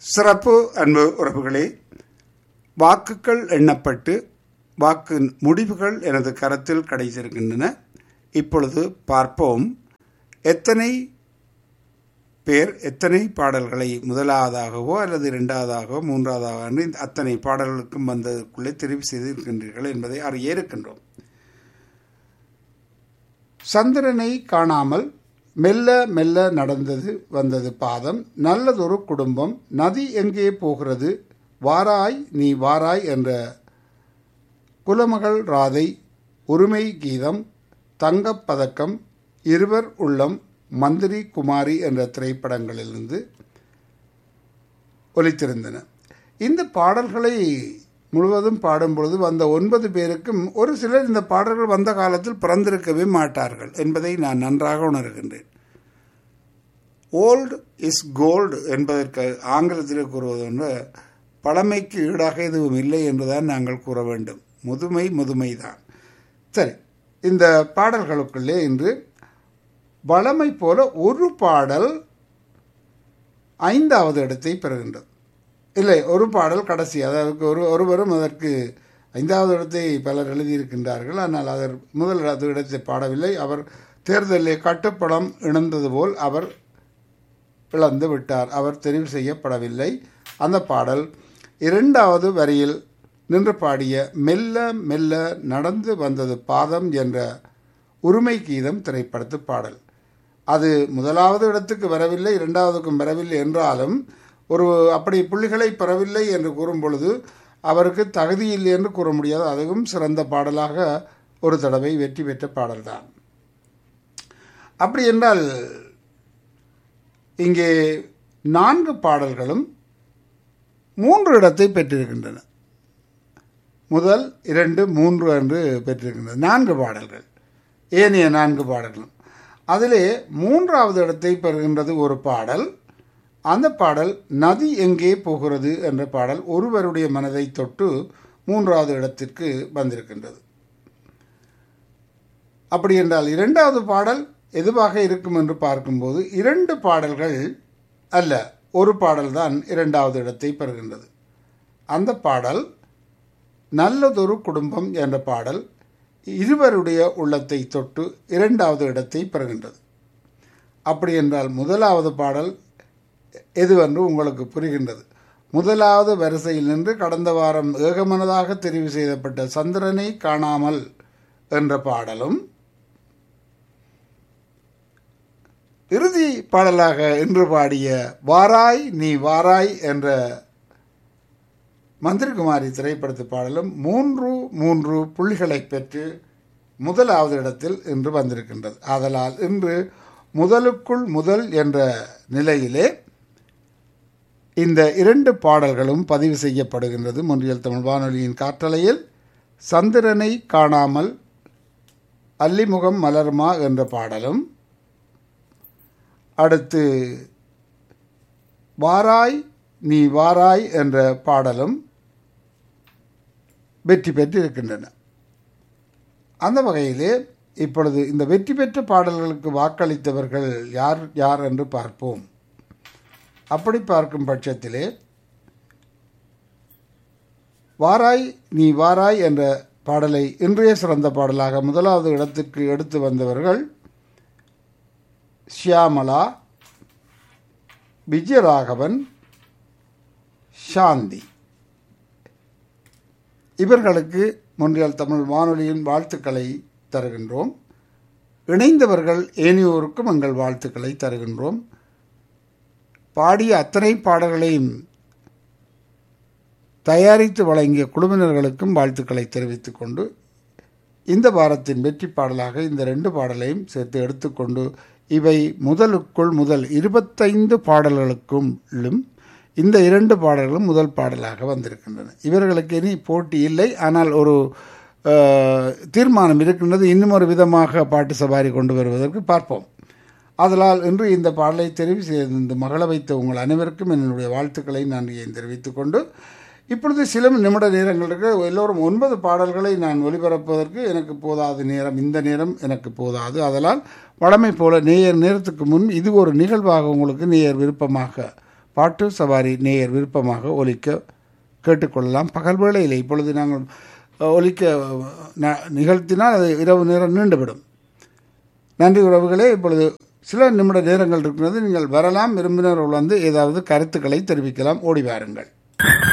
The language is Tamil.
சிறப்பு அன்பு உறவுகளே வாக்குகள் எண்ணப்பட்டு வாக்கு முடிவுகள் எனது கரத்தில் கிடைத்திருக்கின்றன இப்பொழுது பார்ப்போம் எத்தனை பேர் எத்தனை பாடல்களை முதலாவதாகவோ அல்லது இரண்டாவதாகவோ மூன்றாவதாக என்று இந்த அத்தனை பாடல்களுக்கும் வந்ததற்குள்ளே தெரிவு செய்திருக்கின்றீர்கள் என்பதை அறிய இருக்கின்றோம் சந்திரனை காணாமல் மெல்ல மெல்ல நடந்தது வந்தது பாதம் நல்லதொரு குடும்பம் நதி எங்கே போகிறது வாராய் நீ வாராய் என்ற குலமகள் ராதை உரிமை கீதம் தங்கப்பதக்கம் இருவர் உள்ளம் மந்திரி குமாரி என்ற திரைப்படங்களிலிருந்து ஒலித்திருந்தன இந்த பாடல்களை முழுவதும் பாடும் பொழுது வந்த ஒன்பது பேருக்கும் ஒரு சிலர் இந்த பாடல்கள் வந்த காலத்தில் பிறந்திருக்கவே மாட்டார்கள் என்பதை நான் நன்றாக உணர்கின்றேன் ஓல்டு இஸ் கோல்டு என்பதற்கு ஆங்கிலத்தில் கூறுவது ஒன்று பழமைக்கு ஈடாக எதுவும் இல்லை என்றுதான் நாங்கள் கூற வேண்டும் முதுமை முதுமைதான் சரி இந்த பாடல்களுக்குள்ளே இன்று வளமை போல ஒரு பாடல் ஐந்தாவது இடத்தை பெறுகின்றது இல்லை ஒரு பாடல் கடைசி அதற்கு ஒரு ஒருவரும் அதற்கு ஐந்தாவது இடத்தை பலர் எழுதியிருக்கின்றார்கள் ஆனால் அதர் முதல் இடத்தை பாடவில்லை அவர் தேர்தலில் கட்டுப்படம் இழந்தது போல் அவர் இழந்து விட்டார் அவர் தெரிவு செய்யப்படவில்லை அந்த பாடல் இரண்டாவது வரியில் நின்று பாடிய மெல்ல மெல்ல நடந்து வந்தது பாதம் என்ற உரிமை கீதம் திரைப்படத்து பாடல் அது முதலாவது இடத்துக்கு வரவில்லை இரண்டாவதுக்கும் வரவில்லை என்றாலும் ஒரு அப்படி புள்ளிகளை பெறவில்லை என்று கூறும் பொழுது அவருக்கு தகுதி இல்லை என்று கூற முடியாது அதுவும் சிறந்த பாடலாக ஒரு தடவை வெற்றி பெற்ற பாடல்தான் அப்படி என்றால் இங்கே நான்கு பாடல்களும் மூன்று இடத்தை பெற்றிருக்கின்றன முதல் இரண்டு மூன்று என்று பெற்றிருக்கின்றன நான்கு பாடல்கள் ஏனைய நான்கு பாடல்களும் அதிலே மூன்றாவது இடத்தை பெறுகின்றது ஒரு பாடல் அந்த பாடல் நதி எங்கே போகிறது என்ற பாடல் ஒருவருடைய மனதை தொட்டு மூன்றாவது இடத்திற்கு வந்திருக்கின்றது அப்படி என்றால் இரண்டாவது பாடல் எதுவாக இருக்கும் என்று பார்க்கும்போது இரண்டு பாடல்கள் அல்ல ஒரு பாடல் தான் இரண்டாவது இடத்தை பெறுகின்றது அந்த பாடல் நல்லதொரு குடும்பம் என்ற பாடல் இருவருடைய உள்ளத்தை தொட்டு இரண்டாவது இடத்தை பெறுகின்றது அப்படி என்றால் முதலாவது பாடல் எதுவென்று உங்களுக்கு புரிகின்றது முதலாவது வரிசையில் நின்று கடந்த வாரம் ஏகமனதாக தெரிவு செய்யப்பட்ட சந்திரனை காணாமல் என்ற பாடலும் இறுதி பாடலாக இன்று பாடிய வாராய் நீ வாராய் என்ற மந்திரிகுமாரி திரைப்படத்து பாடலும் மூன்று மூன்று புள்ளிகளை பெற்று முதலாவது இடத்தில் இன்று வந்திருக்கின்றது ஆதலால் இன்று முதலுக்குள் முதல் என்ற நிலையிலே இந்த இரண்டு பாடல்களும் பதிவு செய்யப்படுகின்றது முன்றியல் தமிழ் வானொலியின் காற்றலையில் சந்திரனை காணாமல் அல்லிமுகம் மலர்மா என்ற பாடலும் அடுத்து வாராய் நீ வாராய் என்ற பாடலும் வெற்றி பெற்றிருக்கின்றன அந்த வகையிலே இப்பொழுது இந்த வெற்றி பெற்ற பாடல்களுக்கு வாக்களித்தவர்கள் யார் யார் என்று பார்ப்போம் அப்படி பார்க்கும் பட்சத்திலே வாராய் நீ வாராய் என்ற பாடலை இன்றைய சிறந்த பாடலாக முதலாவது இடத்துக்கு எடுத்து வந்தவர்கள் ஷியாமலா விஜயராகவன் சாந்தி இவர்களுக்கு முன்றியல் தமிழ் வானொலியின் வாழ்த்துக்களை தருகின்றோம் இணைந்தவர்கள் ஏனையோருக்கும் எங்கள் வாழ்த்துக்களை தருகின்றோம் பாடிய அத்தனை பாடல்களையும் தயாரித்து வழங்கிய குழுவினர்களுக்கும் வாழ்த்துக்களை தெரிவித்துக் கொண்டு இந்த வாரத்தின் வெற்றி பாடலாக இந்த ரெண்டு பாடலையும் சேர்த்து எடுத்துக்கொண்டு இவை முதலுக்குள் முதல் இருபத்தைந்து பாடல்களுக்கும் இந்த இரண்டு பாடல்களும் முதல் பாடலாக வந்திருக்கின்றன இவர்களுக்கு இனி போட்டி இல்லை ஆனால் ஒரு தீர்மானம் இருக்கின்றது இன்னும் ஒரு விதமாக பாட்டு சவாரி கொண்டு வருவதற்கு பார்ப்போம் அதனால் இன்று இந்த பாடலை தெரிவு செய்து மகள வைத்த உங்கள் அனைவருக்கும் என்னுடைய வாழ்த்துக்களை நான் தெரிவித்துக் கொண்டு இப்பொழுது சில நிமிட நேரங்களுக்கு எல்லோரும் ஒன்பது பாடல்களை நான் ஒளிபரப்பதற்கு எனக்கு போதாது நேரம் இந்த நேரம் எனக்கு போதாது அதனால் வழமை போல நேயர் நேரத்துக்கு முன் இது ஒரு நிகழ்வாக உங்களுக்கு நேயர் விருப்பமாக பாட்டு சவாரி நேயர் விருப்பமாக ஒலிக்க கேட்டுக்கொள்ளலாம் பகல் வேளையில் இப்பொழுது நாங்கள் அஹ், ஒலிக்க ந- நிகழ்த்தினால் அது இரவு நேரம் நீண்டுவிடும் நன்றி உறவுகளே இப்பொழுது சில நிமிட நேரங்கள் இருக்கிறது நீங்கள் வரலாம் விரும்பினர்கள் வந்து ஏதாவது கருத்துக்களை தெரிவிக்கலாம் ஓடி வாருங்கள்